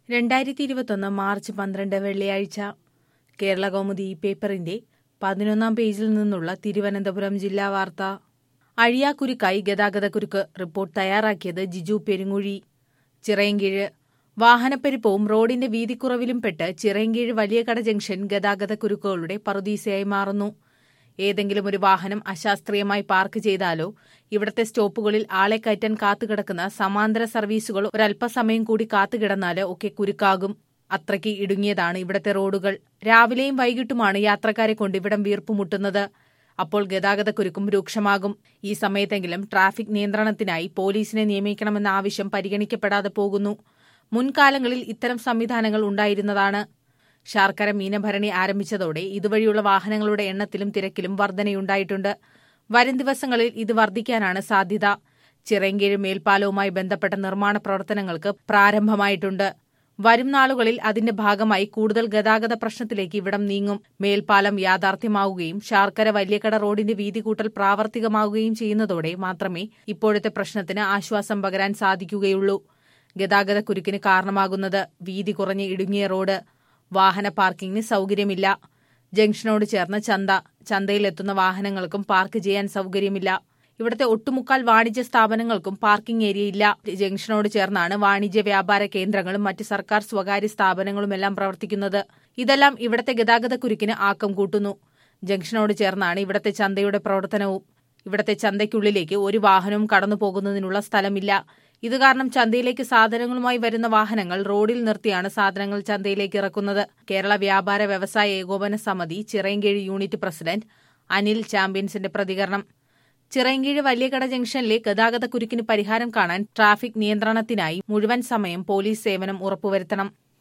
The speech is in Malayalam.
രണ്ടായിരത്തി ഇരുപത്തൊന്ന് മാർച്ച് പന്ത്രണ്ട് വെള്ളിയാഴ്ച കേരള കൗമുദി ഈ പേപ്പറിന്റെ പതിനൊന്നാം പേജിൽ നിന്നുള്ള തിരുവനന്തപുരം ജില്ലാ വാർത്ത അഴിയാക്കുരുക്കായി ഗതാഗതക്കുരുക്ക് റിപ്പോർട്ട് തയ്യാറാക്കിയത് ജിജു പെരുങ്ങുഴി ചിറയൻകീഴ് വാഹനപ്പെരുപ്പവും റോഡിന്റെ വീതിക്കുറവിലും പെട്ട് ചിറയൻകീഴ് വലിയകട ജംഗ്ഷൻ ഗതാഗതക്കുരുക്കുകളുടെ പറുദീസയായി മാറുന്നു ഏതെങ്കിലും ഒരു വാഹനം അശാസ്ത്രീയമായി പാർക്ക് ചെയ്താലോ ഇവിടത്തെ സ്റ്റോപ്പുകളിൽ ആളെ കയറ്റാൻ കാത്തുകിടക്കുന്ന സമാന്തര സർവീസുകൾ ഒരല്പസമയം കൂടി കാത്തുകിടന്നാലോ ഒക്കെ കുരുക്കാകും അത്രയ്ക്ക് ഇടുങ്ങിയതാണ് ഇവിടത്തെ റോഡുകൾ രാവിലെയും വൈകിട്ടുമാണ് യാത്രക്കാരെ കൊണ്ട് ഇവിടം വീർപ്പുമുട്ടുന്നത് അപ്പോൾ ഗതാഗതക്കുരുക്കും രൂക്ഷമാകും ഈ സമയത്തെങ്കിലും ട്രാഫിക് നിയന്ത്രണത്തിനായി പോലീസിനെ നിയമിക്കണമെന്ന ആവശ്യം പരിഗണിക്കപ്പെടാതെ പോകുന്നു മുൻകാലങ്ങളിൽ ഇത്തരം സംവിധാനങ്ങൾ ഉണ്ടായിരുന്നതാണ് ശാർക്കര മീനഭരണി ആരംഭിച്ചതോടെ ഇതുവഴിയുള്ള വാഹനങ്ങളുടെ എണ്ണത്തിലും തിരക്കിലും വർധനയുണ്ടായിട്ടുണ്ട് വരും ദിവസങ്ങളിൽ ഇത് വർദ്ധിക്കാനാണ് സാധ്യത ചിറയൻകീഴ് മേൽപ്പാലവുമായി ബന്ധപ്പെട്ട നിർമ്മാണ പ്രവർത്തനങ്ങൾക്ക് പ്രാരംഭമായിട്ടുണ്ട് വരും നാളുകളിൽ അതിന്റെ ഭാഗമായി കൂടുതൽ ഗതാഗത പ്രശ്നത്തിലേക്ക് ഇവിടം നീങ്ങും മേൽപ്പാലം യാഥാർത്ഥ്യമാവുകയും ശാർക്കര വലിയകട റോഡിന്റെ വീതി കൂട്ടൽ പ്രാവർത്തികമാവുകയും ചെയ്യുന്നതോടെ മാത്രമേ ഇപ്പോഴത്തെ പ്രശ്നത്തിന് ആശ്വാസം പകരാൻ സാധിക്കുകയുള്ളൂ ഗതാഗതക്കുരുക്കിന് കാരണമാകുന്നത് വീതി കുറഞ്ഞ ഇടുങ്ങിയ റോഡ് വാഹന പാർക്കിംഗിന് സൗകര്യമില്ല ജംഗ്ഷനോട് ചേർന്ന് ചന്ത ചന്തയിലെത്തുന്ന വാഹനങ്ങൾക്കും പാർക്ക് ചെയ്യാൻ സൗകര്യമില്ല ഇവിടുത്തെ ഒട്ടുമുക്കാൽ വാണിജ്യ സ്ഥാപനങ്ങൾക്കും പാർക്കിംഗ് ഏരിയയില്ല ജംഗ്ഷനോട് ചേർന്നാണ് വാണിജ്യ വ്യാപാര കേന്ദ്രങ്ങളും മറ്റ് സർക്കാർ സ്വകാര്യ സ്ഥാപനങ്ങളുമെല്ലാം പ്രവർത്തിക്കുന്നത് ഇതെല്ലാം ഇവിടത്തെ ഗതാഗതക്കുരുക്കിന് ആക്കം കൂട്ടുന്നു ജംഗ്ഷനോട് ചേർന്നാണ് ഇവിടത്തെ ചന്തയുടെ പ്രവർത്തനവും ഇവിടത്തെ ചന്തയ്ക്കുള്ളിലേക്ക് ഒരു വാഹനവും കടന്നു പോകുന്നതിനുള്ള സ്ഥലമില്ല ഇത് കാരണം ചന്തയിലേക്ക് സാധനങ്ങളുമായി വരുന്ന വാഹനങ്ങൾ റോഡിൽ നിർത്തിയാണ് സാധനങ്ങൾ ചന്തയിലേക്ക് ഇറക്കുന്നത് കേരള വ്യാപാര വ്യവസായ ഏകോപന സമിതി ചിറയൻകീഴ് യൂണിറ്റ് പ്രസിഡന്റ് അനിൽ ചാമ്പ്യൻസിന്റെ പ്രതികരണം ചിറയൻകീഴ് വലിയകട ജംഗ്ഷനിലെ ഗതാഗതക്കുരുക്കിന് പരിഹാരം കാണാൻ ട്രാഫിക് നിയന്ത്രണത്തിനായി മുഴുവൻ സമയം പോലീസ് സേവനം ഉറപ്പുവരുത്തണം